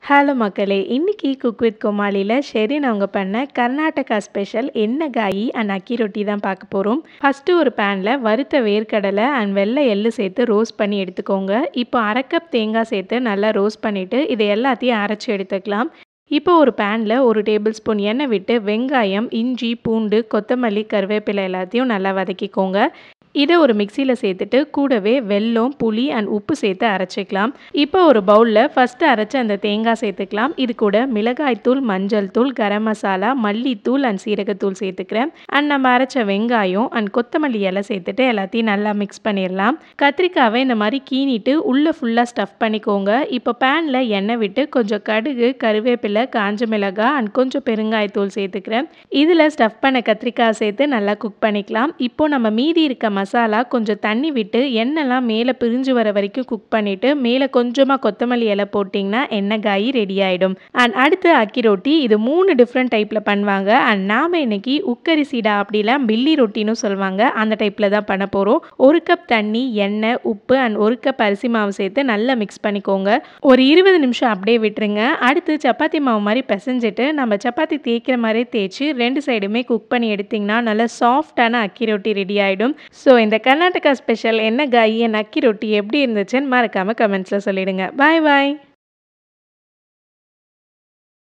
Hello மக்களே! இன்னைக்கு cook with கோமாளில Sherin அவங்க பண்ண கர்நாடகா ஸ்பெஷல் எண்ணெய் காயி அண்ட் அக்கி ரொட்டி தான் பார்க்க போறோம். ஃபர்ஸ்ட்டு ஒரு பேன்ல வறுத்த வேர்க்கடலை அண்ட் வெள்ளை எள்ளு சேர்த்து ரோஸ்ட் பண்ணி எடுத்துக்கோங்க. இப்போ 1/2 கப் தேங்காய் சேர்த்து நல்லா ரோஸ்ட் பண்ணிட்டு, இது எல்லாத்தையும் அரைச்சு எடுத்துக்கலாம். இப்போ ஒரு பேன்ல 1 டேபிள் ஸ்பூன் எண்ணெய் விட்டு வெங்காயம், இஞ்சி, பூண்டு, கொத்தமல்லி, கருவேப்பிலை எல்லாத்தையும் நல்லா வதக்கிக்கோங்க. இத ஒரு மிக்ஸியில சேர்த்துட்டு, கூடவே வெல்லம், புளி அண்ட் உப்பு சேர்த்து அரைச்சுக்கலாம். இப்போ ஒரு பவுல்ல ஃபர்ஸ்ட்டு அரைச்ச அந்த தேங்காய் சேர்த்துக்கலாம். இது கூட மிளகாய் தூள், மஞ்சள் தூள், கரம் மசாலா, மல்லித்தூள் அண்ட் சீரகத்தூள் சேர்த்துக்கிறேன். அண்ட் நம்ம அரைச்ச வெங்காயம் அண்ட் கொத்தமல்லி இலை சேர்த்துட்டு எல்லாத்தையும் நல்லா மிக்ஸ் பண்ணிரலாம். கத்திரிக்காவை இந்த மாரி கீனிட்டு உள்ள ஃபுல்லா ஸ்டஃப் பண்ணிக்கோங்க. இப்போ பேன்ல எண்ணெய் விட்டு கொஞ்சம் கடுகு, கருவேப்பிலை, காஞ்ச மிளகாய் அண்ட் கொஞ்சம் பெருங்காயத்தூள் சேர்த்துக்கிறேன். இதில ஸ்டஃப் பண்ண கத்திரிக்காய் சேர்த்து நல்லா குக் பண்ணிக்கலாம். இப்போ நம்ம மீதி இருக்க மசாலா கொஞ்சம் தண்ணி விட்டு எண்ணெய்லாம் மேல பிரிஞ்சு வர வரைக்கும் குக் பண்ணிட்டு, மேல கொஞ்சமா கொத்தமல்லி இலை போட்டிங்கன்னா எண்ணெய் காய் ரெடி ஆயிடும். அண்ட் அடுத்து அக்கி ரொட்டி. இது 3 டிஃப்ரெண்ட் டைப்ல பண்ணுவாங்க. அண்ட் நாம இன்னைக்கு உக்கரிசிடா அப்படி இல்ல பில்லி ரொட்டின்னு சொல்லுவாங்க. அந்த டைப்ல தான் பண்ண போறோம். 1 கப் தண்ணி, எண்ணெய், உப்பு அண்ட் 1 கப் அரிசி மாவு சேர்த்து நல்லா மிக்ஸ் பண்ணிக்கோங்க. ஒரு 20 நிமிஷம் அப்படியே விட்டுருங்க. அடுத்து சப்பாத்தி மாவு மாரி பெசஞ்சிட்டு, நம்ம சப்பாத்தி தேய்க்கிற மாரியே தேய்ச்சு 2 சைடுமே குக் பண்ணி எடுத்தீங்கன்னா, நல்லா சாஃப்ட்டான அக்கி ரொட்டி ரெடி ஆயிடும். ஸோ இந்த கர்நாடகா ஸ்பெஷல் எண்ணெய் காயி அண்ட் அக்கி ரொட்டி எப்படி இருந்துச்சுன்னு மறக்காம கமெண்ட்ஸ்ல சொல்லிடுங்க. பாய் பாய்.